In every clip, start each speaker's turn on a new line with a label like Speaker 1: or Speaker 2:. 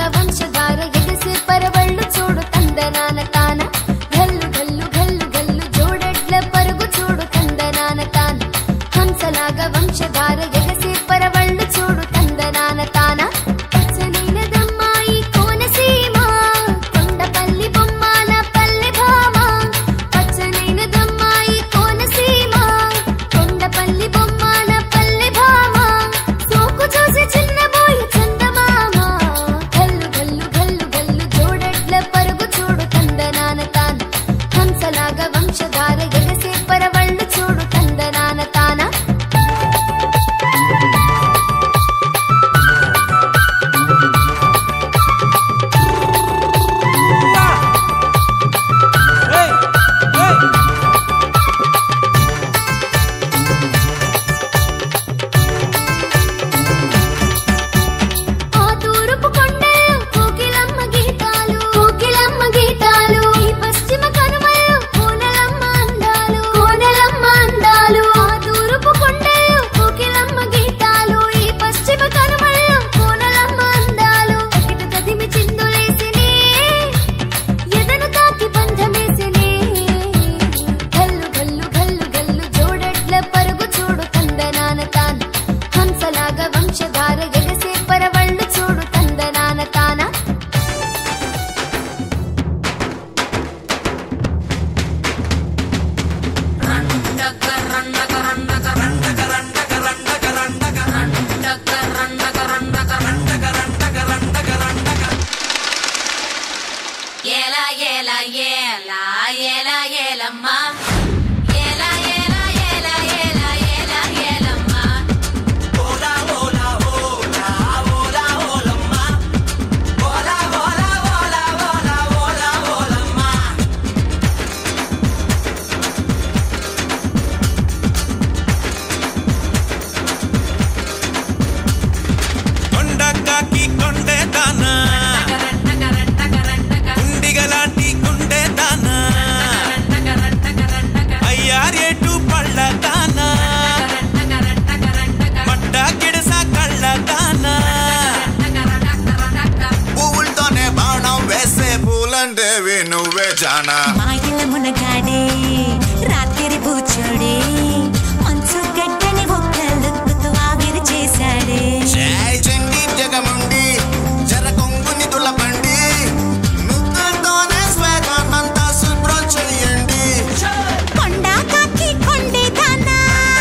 Speaker 1: హంసలాగా వంశధార ఎగసే పరవళ్ళు చూడు తందనాన తాన గల్లు గల్లు గల్లు గల్లు జోడెడ్ల పరుగు చూడు తందనాన తాన హంసలాగా వంశధార ఎగసే పరవళ్ళు చూడు తందనాన తాన పచ్చనైనదమ్మాయి కోనసీమ కొండపల్లి బొమ్మాల పల్లె భామ పచ్చనైనదమ్మాయి కోనసీమ కొండపల్లి బొమ్మాల పల్లె భామ సోకు చూసి చిన్నబోయి చందమామ గల్లు గల్లు గల్లు గల్లు జోడెడ్ల పరుగు చూడు తందనాన తాన హంసలాగా వంశధార ఎగసే పరవళ్ళు చూడు తందనాన తాన ఆ తూర్పు కొండలు కోకిలమ్మ గీతాలు కోకిలమ్మ గీతాలు ఈ పశ్చిమ కనుమలు కోనలమ్మ అందాలు కోనలమ్మ అందాలు ఆ తూర్పు కొండలు కోకిలమ్మ గీతాలు ఈ పశ్చిమ కనుమలు కోనలమ్మ అందాలు అకిట కదిమి చిందులేసినే ఎదను తాకి బంధమేసినే గల్లు గల్లు గల్లు గల్లు జోడెడ్ల పరుగు చూడు తందనాన తాన హంసలాగా వంశధార ఎగసే పరవళ్ళు చూడు తందనాన తాన
Speaker 2: ఏలా ఏలా ఏలా ఏలా ఏలమ్మా ఏలా ఏలా ఏలా ఏలా ఏలా ఏలమ్మా
Speaker 3: కొండకాకి కొండే దానా గుండిగలాంటి గుండె దానా అయ్యారేటు పళ్ళ దానా మట్ట గిడస కళ్ళ దానా
Speaker 4: పువ్వులతోనే బాణం వేసే పూలంటేవి నువ్వే జానా
Speaker 5: మాయల మునగాడే రాత్రి బూచోడే మంచు గడ్డని ఒక్క లుక్కుతో ఆవిరి చేశాడే
Speaker 4: జై చెంగి జగముండి జర కొంగుని తులపండి ముద్దుతోనే స్వేగాన్నంతా శుభ్రం చెయ్యండి
Speaker 5: కొండ కాకి కొండే దానా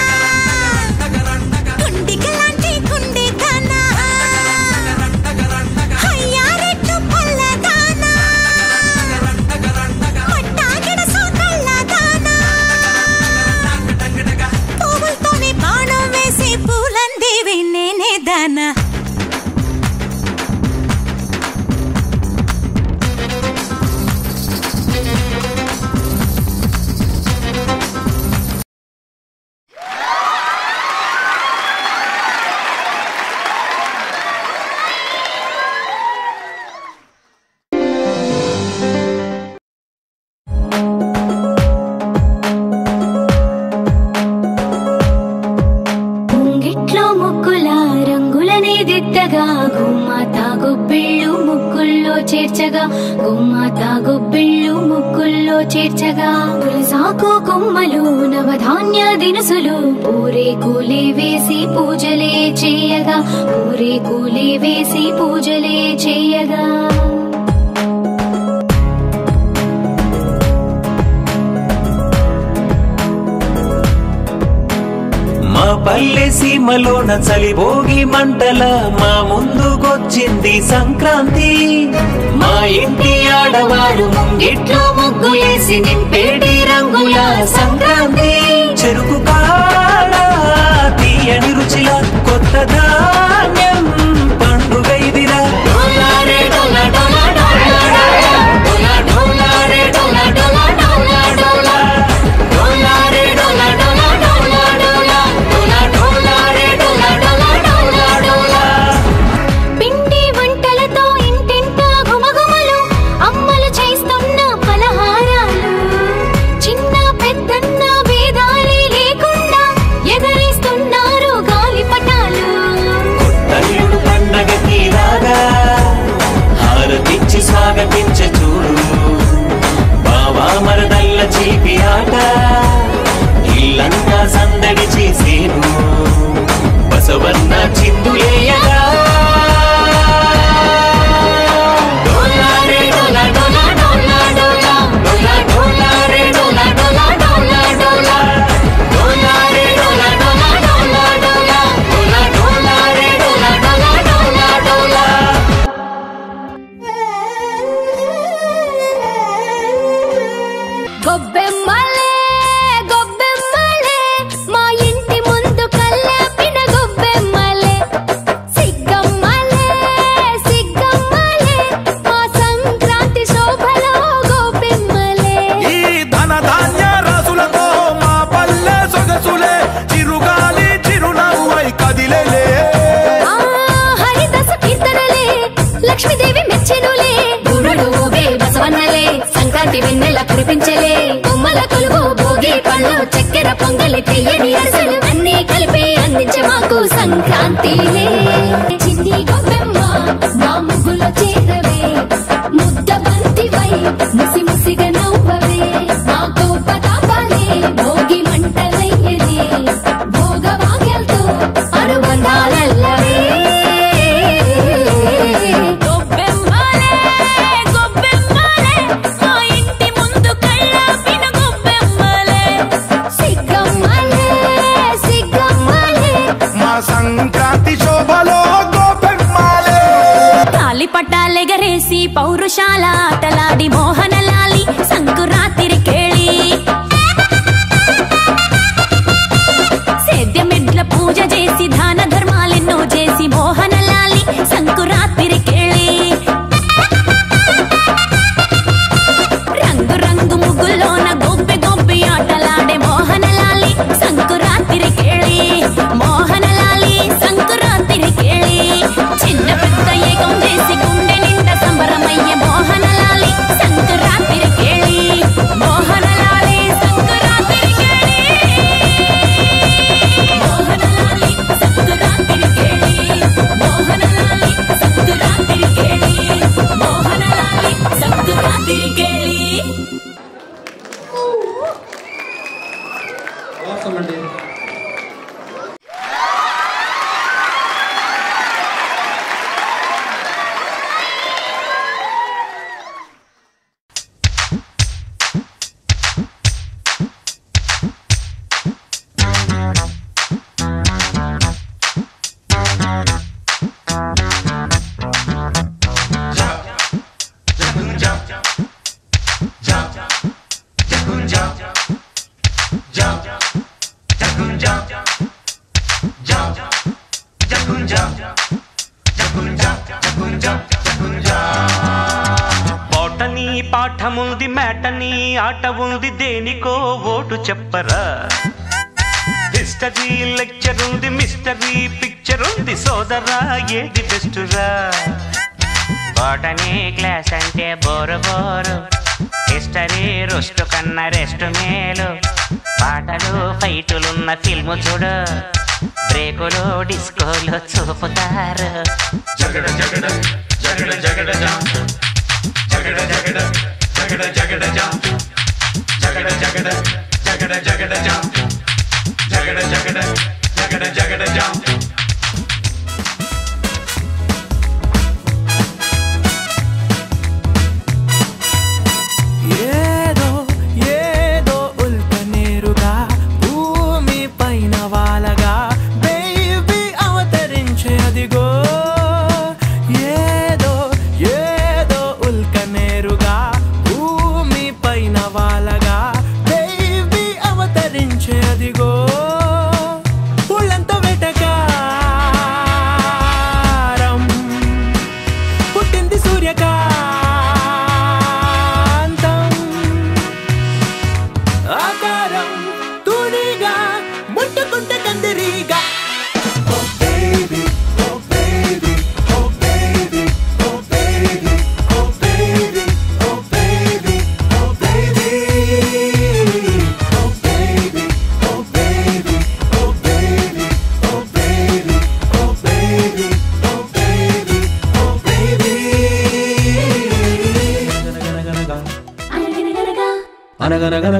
Speaker 5: గుండిగలాంటి గుండె దానా అయ్యారెట్టు పళ్ళ దానా మట్టాగిడ సోకళ్ళ దానా పువ్వులతోనే బాణం వేసి పూలందేవి నేనే దానా
Speaker 1: ముంగిట్లో ముక్కుల రంగులనే దిద్దగా గుమ్మాత గొబ్బిళ్ళు ముక్కుల్లో చేర్చగా గుమ్మాత గొబ్బిళ్ళు ముక్కుల్లో చేర్చగా సాకు కొమ్మలు నవధాన్య దినుసులు పూరే కూలే వేసి పూజలే చేయగా పూరే కూలే వేసి పూజలే చేయగా
Speaker 3: మా పల్లె సీమలోన చలిభోగి మంటల మా ముందుకొచ్చింది సంక్రాంతి మా ఇంటి ఆడవారు ముంగిట్లో ముగ్గులేసి నింపేడి రంగుల సంక్రాంతి చెరుకు కాడ తీయని రుచిల కొత్త ధాన్యం పండుగ ఇదిరా డోలారే డోలా డోలా డోలా డోలా డోలారే డోలా డోలా డోలా డోలా డోలారే డోలా డోలా డోలా డోలా డోలా డోలారే డోలా డోలా డోలా డోలా
Speaker 1: పిండి వంటలతో ఇంటింటా గుమగుమలు అమ్మలు చేస్తున్న పలహారాలు చిన్న పెద్దన్న భేదాలే లేకుండా ఎగరేస్తున్నారు గాలిపటాలు లక్ష్మీదేవి మెచ్చెనులే గురుడు ఊగే బసవన్నలే సంక్రాంతి వెన్నెల కురిపించలే బొమ్మల కొలువు భోగి పళ్ళు చక్కెర పొంగలి తెయ్యని అసలు అన్ని కలిపి అందించే మాకు సంక్రాంతిలే చిన్ని గొప్పెమ్మ మా ముగ్గులో చేరవే ముద్ద బంతివై ముసి ముసిగా నవ్వవే మా కోప తాపాలే భోగి మంటలయ్యది భోగ భాగ్యాలతో అనుబంధాలల్లవే
Speaker 2: గొబ్బెమ్మలే గొబ్బెమ్మలే మా ఇంటి ముందు కళ్ళాపిన గొబ్బెమ్మలే
Speaker 1: సిగ్గమ్మలే సిగ్గమ్మలే
Speaker 6: మా సంక్రాంతి శోభలో గోపెమ్మాలే
Speaker 2: తాలి పట్టాలెగరేసి పౌరుషాల ఆటలాడి మోహనలాలి సంకురాతిరి కేళి సేద్యమెడ్ల పూజ చేసి దాన ధర్మాలెన్నో చేసి మోహనలాలి సంకురాతిరి కేళి రంగు రంగు ముగ్గుల్లోన గొబ్బి గొబ్బి ఆటలాడే మోహనలాలి సంకురాతిరి కేళి మోహనలాలి సంకురాతిరి కేళి చిన్న పెద్ద ఏకం చేసి గుండె నిండా సంబరమయ్యే మోహనలాలి సంకురాతిరి కేళి మోహనలాలి సంకురాతిరి కేళి మోహనలాలి సంకురాతిరి కేళి మోహనలాలి సంకురాతిరి కేళి మోహనలాలి సంకురాతిరి కేళి
Speaker 3: బోటనీ పాఠముంది మేటనీ ఆట ఉంది దేనికో ఓటు చెప్పరా హిస్టరీ లెక్చర్ ఉంది మిస్టరీ పిక్చర్ ఉంది సోదరా ఏది బెస్టురా
Speaker 7: బోటనీ క్లాస్ అంటే బోరు బోరు హిస్టరీ రుస్టు కన్నా రెస్ట్ మేలు పాటలు ఫైటులున్న ఫిల్ము చూడు బ్రేకులు డిస్కోలు చూపుతారు
Speaker 8: ఏదో ఏదో ఉల్కనేరుగా భూమి పైన వాలగా బేబీ అవతరించే అదిగో ఏదో ఏదో ఉల్కనేరుగా భూమి పైన వాలగా బేబీ అవతరించే అదిగో పుళ్ళంతో వెటకారం పుట్టింది సూర్యకాంతం ఆకారం తూనిగా ముట్టుకుంటే కందిరీగా
Speaker 1: అనగనగా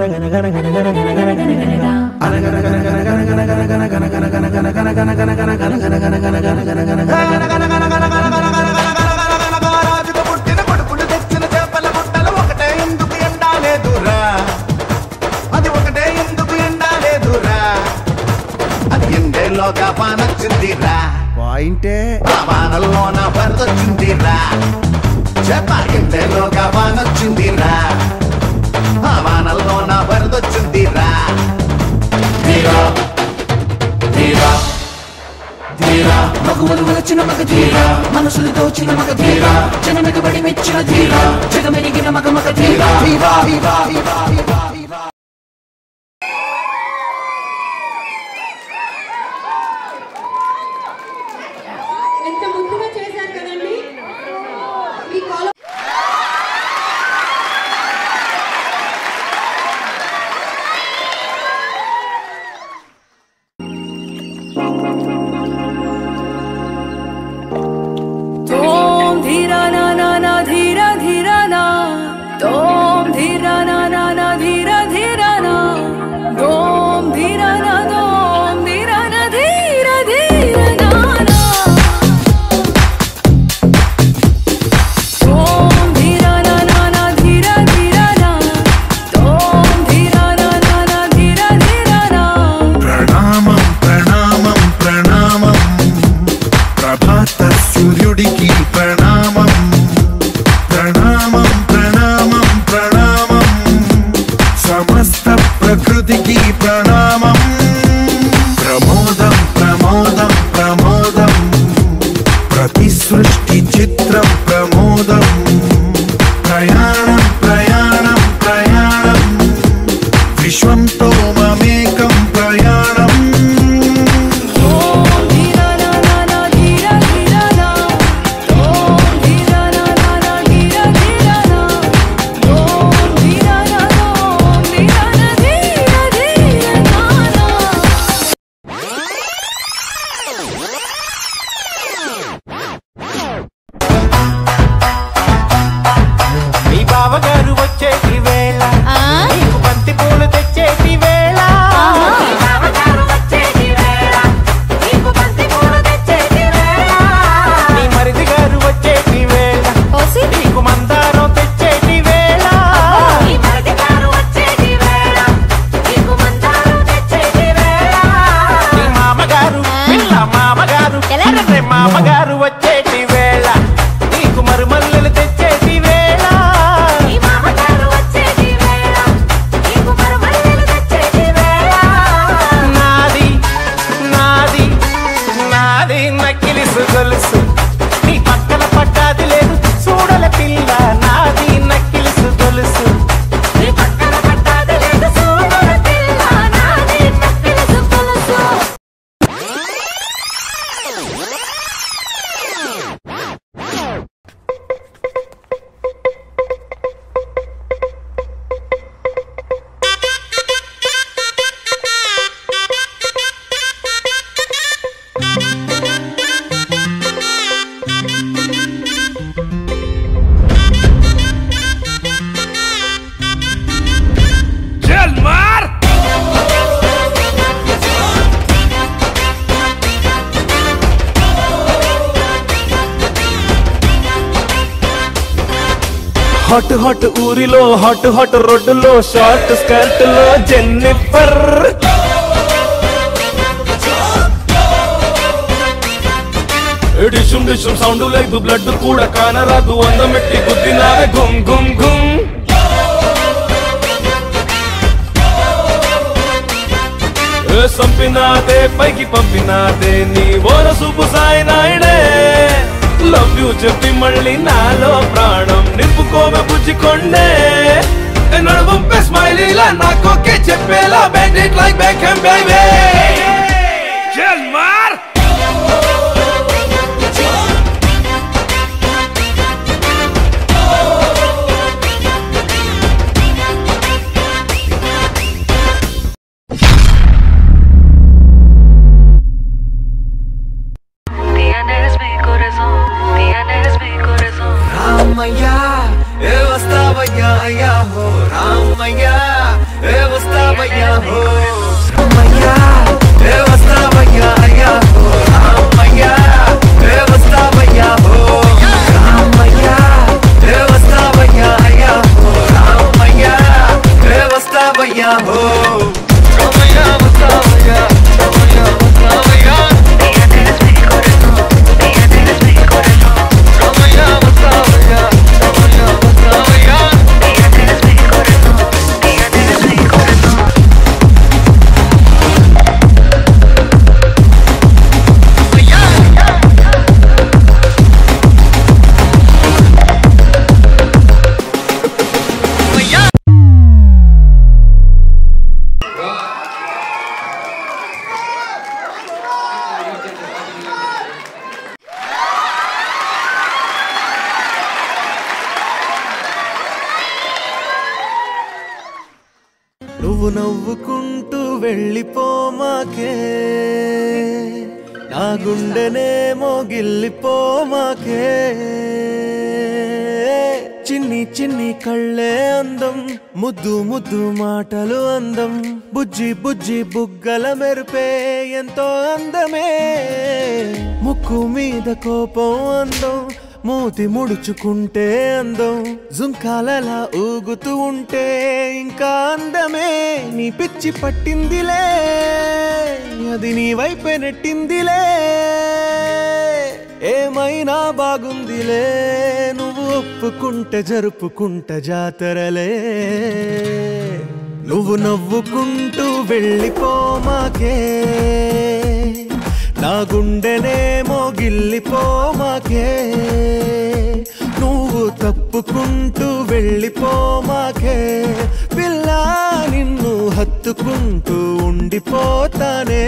Speaker 6: రాజుకు పుట్టిన కొడుకులు తెచ్చిన చేపల బుట్టలు ఒకటే ఎందుకు ఎండాలేదురా అది ఒకటే ఎందుకు ఎండాలేదురా అది ఎండేలోగా వానొచ్చిందిరా పాయింటే ఆ వానల్లోన వరదొచ్చిందిరా చేప ఎండేలోగా వానొచ్చిందిరా ఆ వానల్లోన వరదొచ్చిందిరా ధీరా ధీరా ధీరా మగువలు వలచిన మగ ధీరా మనసులు దోచిన మగ ధీరా జనమెగబడి మెచ్చిన ధీరా జగమెరిగిన మగ మగ ధీరా ధీరా ధీరా ధీరా ధీరా ధీరా
Speaker 9: ఎంత ముద్దుగా చేశారు కదండి तोम धीरा ना ना ना धीरा धीरा ना तोम धीरा ना ना ना धीरा धीरा ना दोम धीरा ना दोम धीरा ना धीरा धीरा ना ना तोम धीरा ना ना ना धीरा धीरा ना तोम धीरा ना ना ना धीरा धीरा ना
Speaker 10: ప్రణామం ప్రణామం ప్రణామం ప్రభాత సూర్యుడికి ప్రణామం ప్రణామం ప్రణామం ప్రణామం సమస్త ప్రకృతికి ప్రణామం ప్రమోదం ప్రమోదం ప్రమోదం ప్రతి సృష్టి చిత్రం ప్రమోదం ప్రయాణం ప్రయాణం ప్రయాణం విశ్వంతో మమేకం ప్రయాణం
Speaker 9: ఓం ధీరా నా నా నా ధీరా ధీరా నా ఓం ధీరా నా నా నా ధీరా ధీరా నా ఓం ధీరా నా ఓం ధీరా నా ధీరా ధీరా నా నా
Speaker 8: మీ బావగారు వచ్చేటి వేళ నీకు బంతి పూలు తెచ్చేటి వేళ మీ బావగారు వచ్చేటి వేళ నీకు బంతి పూలు తెచ్చేటి వేళ నీ మరిది గారు వచ్చేటి వేళ నీకు మందారం తెచ్చేటి వేళ నీ మరిది గారు వచ్చేటి వేళ నీకు మందారం తెచ్చేటి వేళ నీ మామగారు పిల్ల మామగారు అరే మామగారు వచ్చేటి వేళ నీకు మరుమల్లెలు తెచ్చేటి వేళ నీ మామగారు వచ్చేటి వేళ నీకు మరుమల్లెలు తెచ్చేటి వేళ నాది నాది నాది నక్కిలిసు గొలుసు నీ పక్కన పట్టాది లేదు చూడల పిల్ల నాది నక్కిలిసు గొలుసు నీ పక్కన పట్టాది లేదు చూడల పిల్ల నాది నక్కిలిసు గొలుసు
Speaker 11: హాట్ హాట్ ఊరిలో హాట్ హాట్ రోడ్డులో షార్ట్ స్కర్ట్ లో జెన్నిఫర్ డిషుం డిషుం సౌండ్ లేదు బ్లడ్ కూడా కానరాదు అందమెట్టి గుద్దినావే గుమ్ గుమ్ గుమ్ ఏ సంపినాదే పైకి పంపినాదే నీ ఓర సూపు సాయి నాయుడే లవ్ యూ చెప్పి మళ్ళీ నాలో ప్రాణం నింపుకోవే బుజ్జికొండే ఏ నడువంపే స్మైలీలా నాకోకే చెప్పేలా bend it like Beckham baby చల్ మార్
Speaker 8: రామయ్యా ఏ వస్తావయ్యా అయ్యా హో రామయ్యా ఏ వస్తావయ్యా హో రామయ్యా ఏ వస్తావయ్యా అయ్యా హో రామయ్యా ఏ వస్తావయ్యా హో రామయ్యా ఏ వస్తావయ్యా అయ్యా హో రామయ్యా ఏ వస్తావయ్యా హో రామయ్యా వస్తావయ్యా రామయ్యా వస్తావయ్యా రామయ్యా వస్తావయ్యా రామయ్యా వస్తావయ్యా నువ్వు నవ్వుకుంటూ వెళ్ళిపోమాకే నా గుండెనేమో గిల్లిపోమాకే చిన్ని చిన్ని కళ్ళే అందం ముద్దు ముద్దు మాటలు అందం బుజ్జి బుజ్జి బుగ్గల మెరుపే ఎంతో అందమే ముక్కు మీద కోపం అందం మూతి ముడుచుకుంటే అందం జుంకాలలా ఊగుతూ ఉంటే ఇంకా అందమే నీ పిచ్చి పట్టిందిలే అది నీ వైపే నెట్టిందిలే ఏమైనా బాగుందిలే నువ్వు ఒప్పుకుంటే జరుపుకుంట జాతరలే నువ్వు నవ్వుకుంటూ వెళ్ళిపోమాకే నా గుండెనేమో గిల్లిపోమాకే నువ్వు తప్పుకుంటూ వెళ్ళిపోమాకే పిల్ల నిన్ను హత్తుకుంటూ ఉండిపోతానే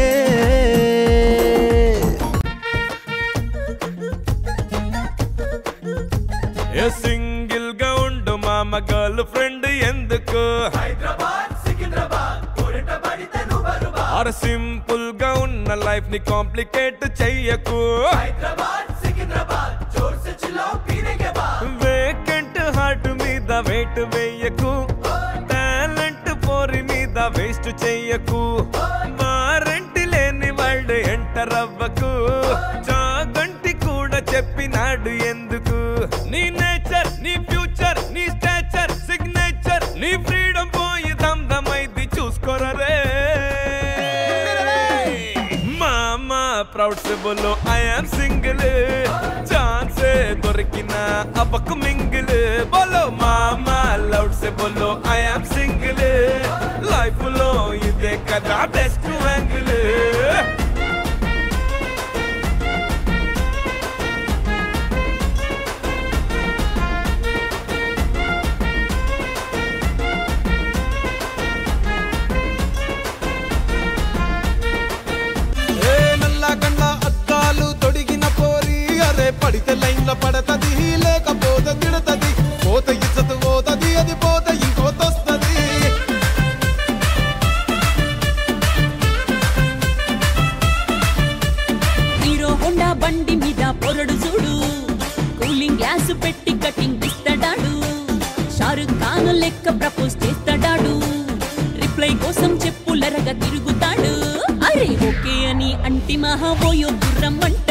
Speaker 11: ఏ సింగిల్ గా ఉండు మామ గర్ల్ ఫ్రెండ్ ఎందుకు హైదరాబాద్ సికింద్రాబాద్ ఆర్ సింపుల్ గా ఉన్న లైఫ్ ని కాంప్లికేట్ చెయ్యకు హైదరాబాద్ సికింద్రాబాద్ వేకెంట్ హార్ట్ మీద వెయిట్ వేయకు టాలెంట్ పోరి మీద వేస్ట్ చెయ్యకు వారంటీ లేని వాళ్ళు ఎంటర్ అవ్వకు చాగంటి కూడా చెప్పినాడు ఎందుకు నీ నేచర్ నీ ఫ్యూచర్ నీ స్టాచర్ సిగ్నేచర్ నీ ఫ్రీడమ్ పోయి దమ్దమైంది చూసుకోరా రే మామా ప్రౌడ్ సే బోలో ఐ యామ్ సింగిల్ ఛాన్సే దొరికిన అబ్బకు మింగిల్ బోలో మామా లౌడ్ సే బోలో ఐ యామ్ సింగిల్ లైఫ్ లో ఇదే కదా బెస్ట్ యాంగిల్
Speaker 8: ఏ నల్ల కళ్ళ అద్దాలు తొడిగిన పోరి అరే పడితే లైన్ల పడతది లేకపోతే తిడతది పోత ఇచ్చదు పోతది అది పోత ఇంకోతొస్తది
Speaker 2: హీరో హోండా బండి మీద పొరడు చూడు కూలింగ్ గ్లాస్ పెట్టి కటింగ్ ఇస్తాడాడు షారుఖ్ ఖాన్ లెక్క ప్రపోజ్ చేస్తాడాడు రిప్లై కోసం చెప్పులరగా తిరుగుతాడు అరే ఓకే అని అంటి మహా ఓయో గుర్రం అంటే